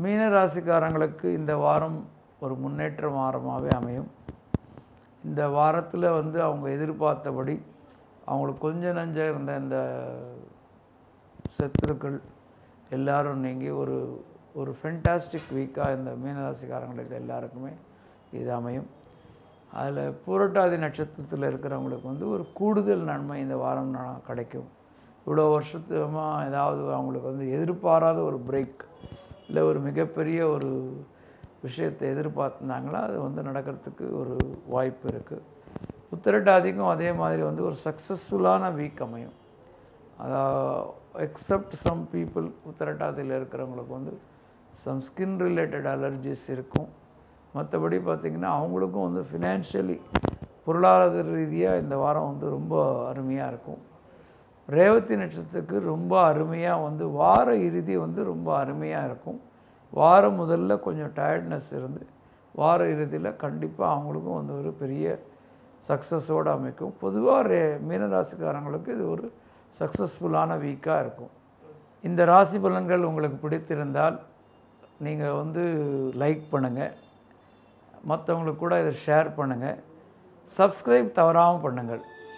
மீன ராசிக்காரங்களுக்கு இந்த வாரம் ஒரு முன்னேற்ற வாரமாகவே அமையும் இந்த வாரத்தில் வந்து அவங்க எதிர்பார்த்தபடி அவங்களுக்கு கொஞ்சம் நஞ்சம் இருந்த இந்த சத்துருக்கள் எல்லாரும் நீங்கி ஒரு ஒரு ஃபென்டாஸ்டிக் வீக்காக இந்த மீனராசிக்காரங்களுக்கு எல்லாருக்குமே இது அமையும் அதில் பூரட்டாதி நட்சத்திரத்தில் இருக்கிறவங்களுக்கு வந்து ஒரு கூடுதல் நன்மை இந்த வாரம் நா- கிடைக்கும் இவ்வளோ வருஷத்துமாக ஏதாவது அவங்களுக்கு வந்து எதிர்பாராத ஒரு பிரேக் இல்லை ஒரு மிகப்பெரிய ஒரு விஷயத்தை எதிர்பார்த்துருந்தாங்களா அது வந்து நடக்கிறதுக்கு ஒரு வாய்ப்பு இருக்குது உத்திரட்டாதிக்கும் அதே மாதிரி வந்து ஒரு சக்ஸஸ்ஃபுல்லான வீக் அமையும் அதாவது எக்ஸப்ட் சம் பீப்புள் உத்திரட்டாதியில் இருக்கிறவங்களுக்கு வந்து சம் ஸ்கின் ரிலேட்டட் அலர்ஜிஸ் இருக்கும் மற்றபடி பார்த்திங்கன்னா அவங்களுக்கும் வந்து ஃபினான்ஷியலி பொருளாதார ரீதியாக இந்த வாரம் வந்து ரொம்ப அருமையாக இருக்கும் ரேவதி நட்சத்திரத்துக்கு ரொம்ப அருமையாக வந்து வார இறுதி வந்து ரொம்ப அருமையாக இருக்கும் வாரம் முதல்ல கொஞ்சம் டயர்ட்னஸ் இருந்து வார இறுதியில் கண்டிப்பாக அவங்களுக்கும் வந்து ஒரு பெரிய சக்ஸஸோடு அமைக்கும் பொதுவாக ரே மீனராசிக்காரங்களுக்கு இது ஒரு சக்ஸஸ்ஃபுல்லான வீக்காக இருக்கும் இந்த ராசி பலன்கள் உங்களுக்கு பிடித்திருந்தால் நீங்கள் வந்து லைக் பண்ணுங்கள் மற்றவங்களுக்கு கூட இதை ஷேர் பண்ணுங்கள் சப்ஸ்கிரைப் தவறாமல் பண்ணுங்கள்